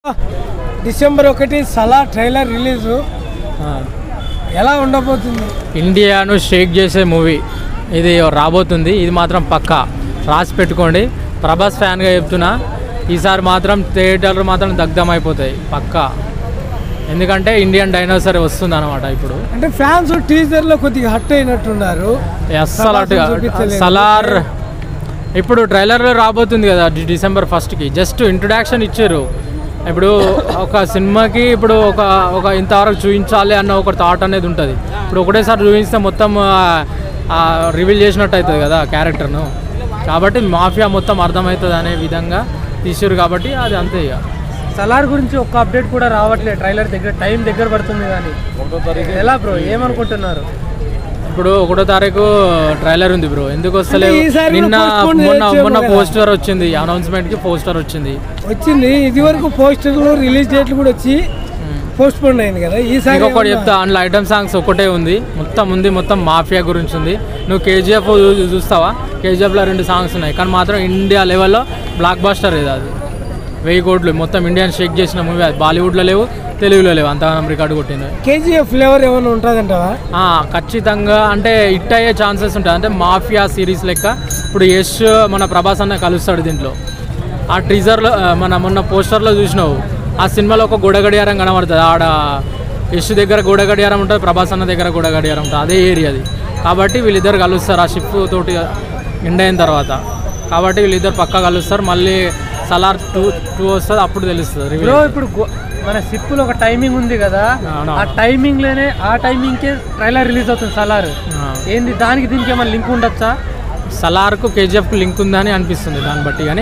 December ఒకటి సలా trailer release ఎలా ఉండబోతుంది ఇండియాను షేక్ చేసే మూవీ ఇది రాబోతుంది ఇది మాత్రం పక్కా రాసి పెట్టుకోండి ప్రభాస్ ఫ్యాన్గా చెప్తున్నా ఈసారి మాత్రం థియేటర్లు మాత్రం దగ్ధం అయిపోతాయి పక్కా ఎందుకంటే ఇండియన్ డైనోసర్ వస్తుంది అనమాట ఇప్పుడు అంటే ఫ్యాన్స్ టీజర్ లో కొద్దిగా హట్ అయినట్టున్నారు అస్సలు అటు ప్రభాస్ని చూపించలేదు. సలార్ ఇప్పుడు ట్రైలర్లో రాబోతుంది కదా డి- డిసెంబర్ ఫస్ట్కి జస్ట్ ఇంట్రొడక్షన్ ఇచ్చారు ఇప్పుడు ఒక సినిమాకి ఇప్పుడు ఒక ఒక ఇంతవరకు చూపించాలి అన్న ఒక థాట్ అనేది ఉంటుంది ఇప్పుడు ఒకటేసారి చూపిస్తే మొత్తం రివీల్ చేసినట్టు అవుతుంది కదా క్యారెక్టర్ను కాబట్టి మాఫియా మొత్తం అర్థమవుతుంది అనే విధంగా తీసారు కాబట్టి అది అంతే ఇక సలార్ గురించి ఒక్క అప్డేట్ కూడా రావట్లేదు ట్రైలర్ దగ్గర టైం దగ్గర పడుతుంది కానీ ఎలా బ్రో ఏమనుకుంటున్నారు ఇప్పుడు ఒకటో తారీఖు ట్రైలర్ ఉంది బ్రో ఎందుకు వస్తలేవు అంటే ఈసారి కూడా నిన్న postpone మొన్న చేయొచ్చేమో మొన్న కదా. పోస్టర్ వచ్చింది అనౌన్స్మెంట్ కి పోస్టర్ వచ్చింది వచ్చింది ఇది వరకు పోస్టర్లు రిలీజ్ డేట్లు కూడా వచ్చి పోస్ట్ పోన్ అయింది కదా ఈసారి ఇంకొకటి చెప్తా అందులో ఐటమ్ సాంగ్స్ ఒకటే ఉంది మొత్తం ఉంది మొత్తం మాఫియా గురించి ఉంది నువ్వు కేజీఎఫ్ చూస్తావా కేజీఎఫ్లో రెండు సాంగ్స్ ఉన్నాయి కానీ మాత్రం ఇండియా లెవెల్లో బ్లాక్ బాస్టర్ ఇది అది వెయ్యి కోట్లు మొత్తం ఇండియన్ షేక్ చేసిన మూవీ అది బాలీవుడ్లో లేవు తెలుగులో లేవు అంతగానం రికార్డు కొట్టింది కేజీఎఫ్ ఫ్లేవర్ ఏమైనా ఉంటుందంటావా ఆ, ఖచ్చితంగా అంటే హిట్ అయ్యే ఛాన్సెస్ ఉంటాయి అంటే మాఫియా సిరీస్ లెక్క ఇప్పుడు యష్ మన ప్రభాస్ అన్న కలుస్తాడు దీంట్లో ఆ టీజర్లో ఆ, మన మొన్న పోస్టర్లో చూసినావు ఆ సినిమాలో ఒక గొడగడియారం కనబడుతుంది ఆడ యష్ దగ్గర గొడగడియారం ఉంటుంది ప్రభాస్ అన్న దగ్గర గొడగడియారం ఉంటుంది అదే ఏరియా అది కాబట్టి వీళ్ళిద్దరు కలుస్తారు ఆ షిప్ తోటి ఎండ్ అయిన తర్వాత కాబట్టి వీళ్ళిద్దరు పక్కా కలుస్తారు మళ్ళీ సలార్ టూ టూ వస్తుంది అప్పుడు తెలుస్తుంది బ్రో రివ్యూ ఇప్పుడు గో- మన సిప్పులో ఒక టైమింగ్ ఉంది కదా అవును. ఆ టైమింగ్ లోనే ఆ టైమింగ్కే ట్రైలర్ రిలీజ్ అవుతుంది సలార్ ఏంది దానికి దీనికి ఏమైనా లింక్ ఉండొచ్చా సలార్కు కేజీఎఫ్కు లింక్ ఉందని అనిపిస్తుంది దాన్ని బట్టి కానీ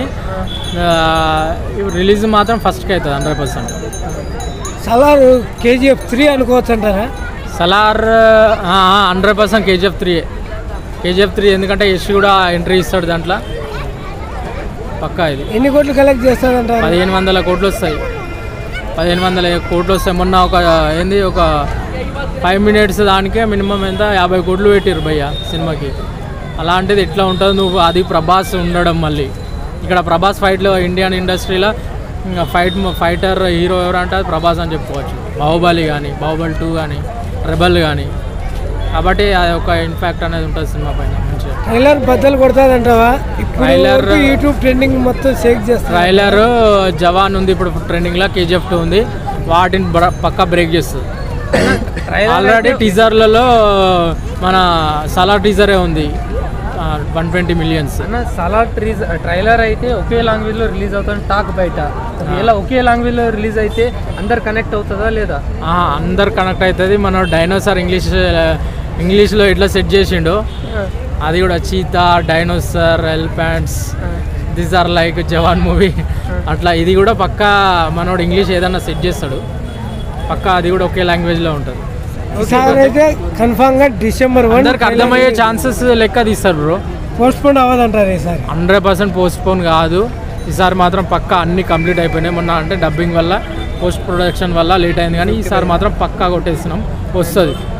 రిలీజ్ మాత్రం ఫస్ట్కి అవుతుంది hundred percent Salaar KGF three అనుకోవచ్చు అంటారా Salaar hundred percent KGF three KGF three ఎందుకంటే యశ్ కూడా ఎంట్రీ ఇస్తాడు దాంట్లో పక్కా ఇది ఎన్ని కోట్లు కలెక్ట్ చేస్తాడంటారు పదిహేను వందల కోట్లు వస్తాయి పదిహేను వందల కోట్లు వస్తాయి మొన్న ఒక ఏంది ఒక ఫైవ్ మినిట్స్ దానికే మినిమం ఎంత యాభై కోట్లు పెట్టారు భయ్య సినిమాకి అలాంటిది ఎట్లా ఉంటుంది నువ్వు అది ప్రభాస్ ఉండడం మళ్ళీ ఇక్కడ ప్రభాస్ ఫైట్లో ఇండియన్ ఇండస్ట్రీలో ఇంకా ఫైట్ ఫైటర్ హీరో ఎవరంటే అది ప్రభాస్ అని చెప్పుకోవచ్చు బాహుబలి కానీ బాహుబలి టూ కానీ రెబల్ కానీ కాబట్టి అది ఒక ఇన్ఫాక్ట్ అనేది ఉంటుంది సినిమా పైన మంచిగా ట్రైలర్ బద్దలు కొడతాదంటావా ఇప్పుడు ట్రైలర్- వరకు యూట్యూబ్ ట్రెండింగ్ మొత్తం షేక్ చేస్తారు ట్రైలర్ జవాన్ ఉంది ఇప్పుడు ట్రెండింగ్లో కేజీఎఫ్ టూ ఉంది వాటిని బ్ర- పక్కా బ్రేక్ చేస్తుంది ఆల్రెడీ టీజర్లలో మన సలా టీజరే ఉంది వన్ ట్వంటీ మిలియన్స్ అన్న సలార్ ట్రీజ్ ట్రైలర్ అయితే ఒకే లాంగ్వేజ్ లో రిలీజ్ అవుతుంది టాక్ బయట ఒకవేళ ఒకే లాంగ్వేజ్ లో రిలీజ్ అయితే అందరు కనెక్ట్ అవుతుందా లేదా అందరు కనెక్ట్ అవుతుంది మన డైనోసార్ ఇంగ్లీష్ ఇంగ్లీష్లో ఎట్లా సెట్ చేసిండో అది కూడా cheetah dinosaur elephants this are like Jawan movie అట్లా ఇది కూడా పక్కా మనోడు ఇంగ్లీష్ ఏదన్నా సెట్ చేస్తాడు పక్కా అది కూడా ఒకే లాంగ్వేజ్లో ఉంటుంది ఈసారి అయితే కన్ఫామ్ గా డిసెంబర్ వన్ అందరికి అర్థమయ్యే ఛాన్సెస్ లెక్క తీస్తారు బ్రో పోస్ట్ పోన్ అవ్వదంటారు ఈసారి హండ్రెడ్ పర్సెంట్ పోస్ట్ పోన్ కాదు ఈసారి మాత్రం పక్కా అన్ని కంప్లీట్ అయిపోయినాయి మొన్న అంటే డబ్బింగ్ వల్ల పోస్ట్ ప్రొడక్షన్ వల్ల లేట్ అయింది కానీ ఈసారి మాత్రం పక్కా కొట్టేస్తున్నాం వస్తుంది